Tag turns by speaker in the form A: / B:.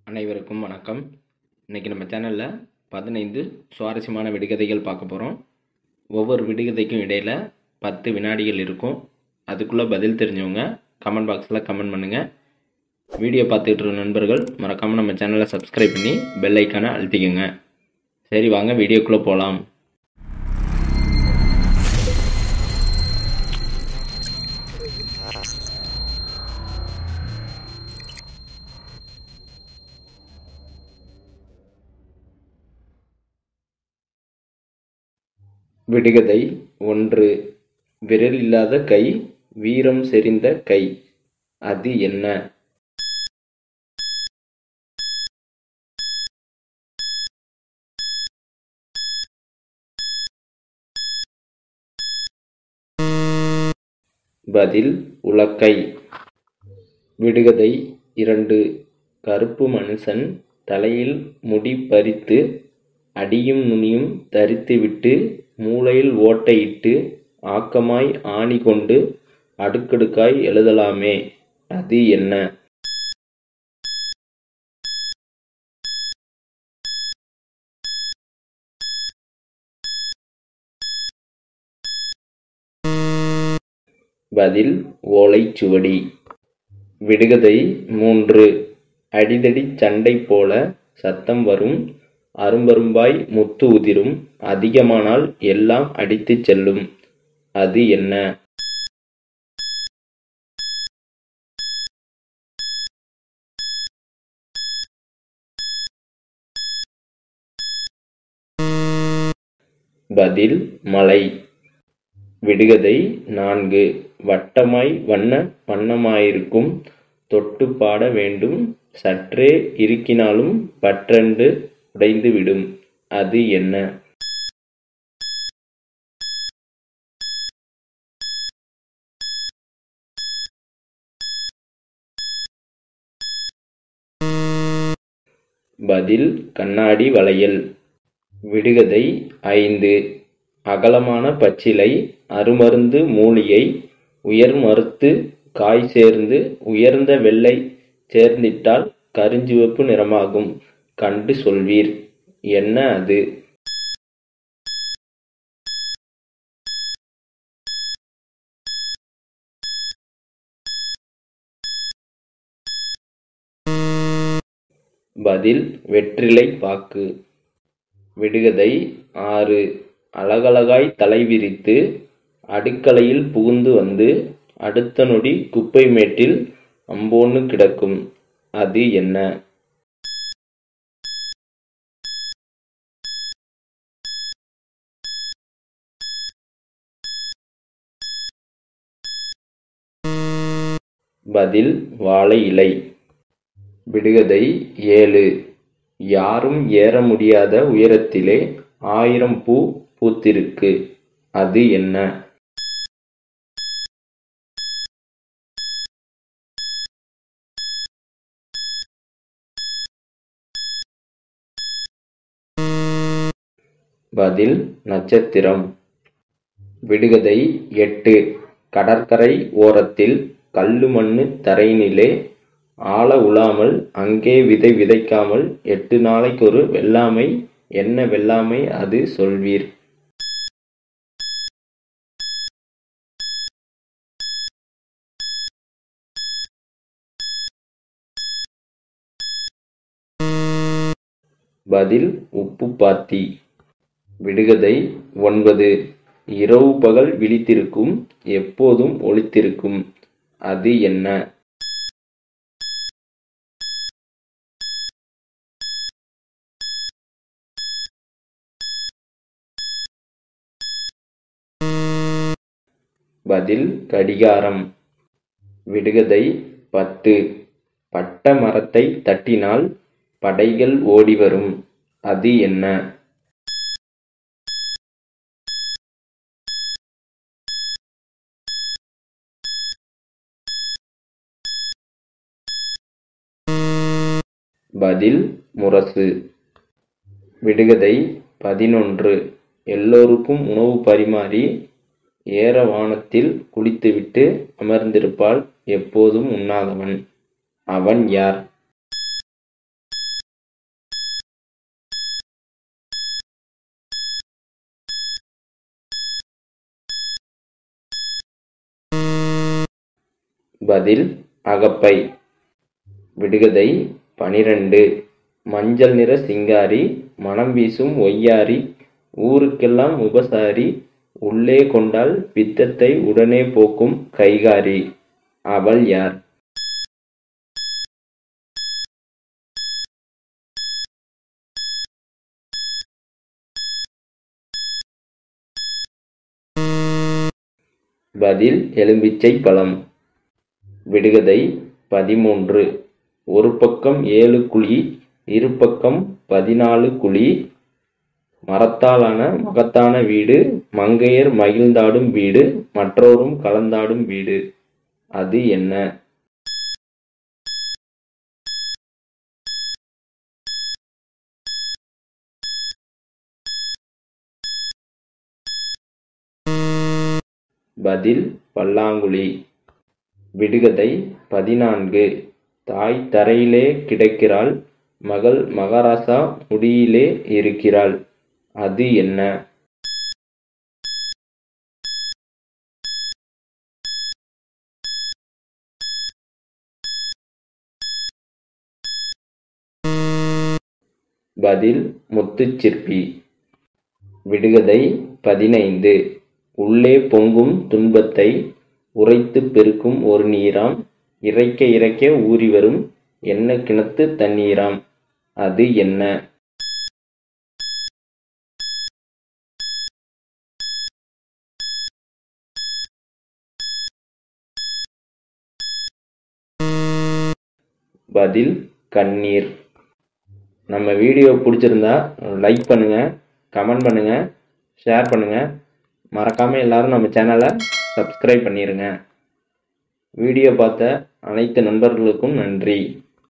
A: அனைவருக்கும் வணக்கம் இன்றைக்கி நம்ம சேனலில் பதினைந்து சுவாரஸ்யமான விடுகதைகள் பார்க்க போகிறோம் ஒவ்வொரு விடுகதைக்கும் இடையில் பத்து வினாடிகள் இருக்கும் அதுக்குள்ளே பதில் தெரிஞ்சவங்க கமெண்ட் பாக்ஸில் கமெண்ட் பண்ணுங்கள் வீடியோ பார்த்துட்டு இருக்க நண்பர்கள் மறக்காமல் நம்ம சேனலை சப்ஸ்கிரைப் பண்ணி பெல் ஐக்கானை அழுத்திக்கோங்க சரி வாங்க வீடியோக்குள்ளே போகலாம் விடுகதை ஒன்று விரல் இல்லாத கை வீரம் செறிந்த கை அது என்ன பதில் உலக்கை விடுகதை இரண்டு கருப்பு மனுஷன் தலையில் முடி பறித்து அடியும் நுனியும் தரித்துவிட்டு மூலையில் ஓட்டையிட்டு ஆக்கமாய் ஆணி கொண்டு அடுக்கடுக்காய் எழுதலாமே அது என்ன பதில் ஓலைச்சுவடி விடுகதை மூன்று அடிதடி சண்டை போல சத்தம் வரும் அரும்பரும்பாய் முத்து உதிரும் அதிகமானால் எல்லாம் அடித்துச் செல்லும் அது என்ன பதில் மலை விடுகதை நான்கு வட்டமாய் வண்ண வண்ணமாயிருக்கும் தொட்டு பாட வேண்டும் சற்றே இருக்கினாலும் பற்றென்று உடைந்துவிடும் அது என்ன பதில் கண்ணாடி வளையல் விடுகதை ஐந்து அகலமான பச்சிலை அருமருந்து மூலிகை உயர் மறுத்து காய் சேர்ந்து உயர்ந்த வெள்ளை சேர்ந்திட்டால் கருஞ்சிவப்பு நிறமாகும் கண்டு சொல்வீர் என்ன அது பதில் வெற்றிலை பாக்கு விடுகதை ஆறு அழகழகாய் தலை விரித்து அடுக்கலையில் புகுந்து வந்து அடுத்த நொடி குப்பை மேட்டில் அம்போன்னு கிடக்கும் அது என்ன பதில் வாழை இலை விடுகதை ஏழு யாரும் ஏற முடியாத உயரத்திலே ஆயிரம் பூ பூத்திருக்கு அது என்ன பதில் நட்சத்திரம் விடுகதை எட்டு கடற்கரை ஓரத்தில் கல்லு மண்ணு தரையினிலே ஆழ உழாமல் அங்கே விதை விதைக்காமல் எட்டு நாளைக்கொரு வெள்ளாமை என்ன வெள்ளாமை அது சொல்வீர் பதில் உப்பு பாத்தி விடுகதை ஒன்பது இரவு பகல் விழித்திருக்கும் எப்போதும் ஒளித்திருக்கும் அது என்ன பதில் கடிகாரம் விடுகதை பத்து பட்ட மரத்தை தட்டினால் படைகள் ஓடி வரும் அது என்ன பதில் முரசு விடுகதை பதினொன்று எல்லோருக்கும் உணவு பரிமாறி ஏற வானத்தில் குளித்துவிட்டு அமர்ந்திருப்பாள் எப்போதும் உண்ணாதவன் அவன் யார் பதில் அகப்பை விடுகதை பனிரெண்டு மஞ்சள் நிற சிங்காரி மனம் வீசும் ஒய்யாரி ஊருக்கெல்லாம் உபசாரி உள்ளே கொண்டால் பித்தத்தை உடனே போக்கும் கைகாரி அவள் யார் பதில் எலும்பிச்சை பழம் விடுகதை பதிமூன்று ஒரு பக்கம் ஏழு குழி இரு பக்கம் பதினாலு குழி மரத்தாலான மகத்தான வீடு மங்கையர் மகிழ்ந்தாடும் வீடு மற்றோரும் கலந்தாடும் வீடு அது என்ன பதில் பல்லாங்குழி விடுகதை பதினான்கு தாய் தரையிலே கிடக்கிறாள் மகள் மகாராசா முடியிலே இருக்கிறாள் அது என்ன பதில் முத்துச்சிற்பி விடுகதை பதினைந்து உள்ளே பொங்கும் துன்பத்தை உரைத்துப் பெருக்கும் ஒரு நீராம் இறைக்க இறைக்க ஊறி வரும் என்ன கிணத்து தண்ணீராம் அது என்ன பதில் கண்ணீர் நம்ம வீடியோ பிடிச்சிருந்தா லைக் பண்ணுங்கள் கமெண்ட் பண்ணுங்கள் ஷேர் பண்ணுங்கள் மறக்காமல் எல்லாரும் நம்ம சேனலை சப்ஸ்கிரைப் பண்ணிடுங்க வீடியோ பார்த்த அனைத்து நண்பர்களுக்கும் நன்றி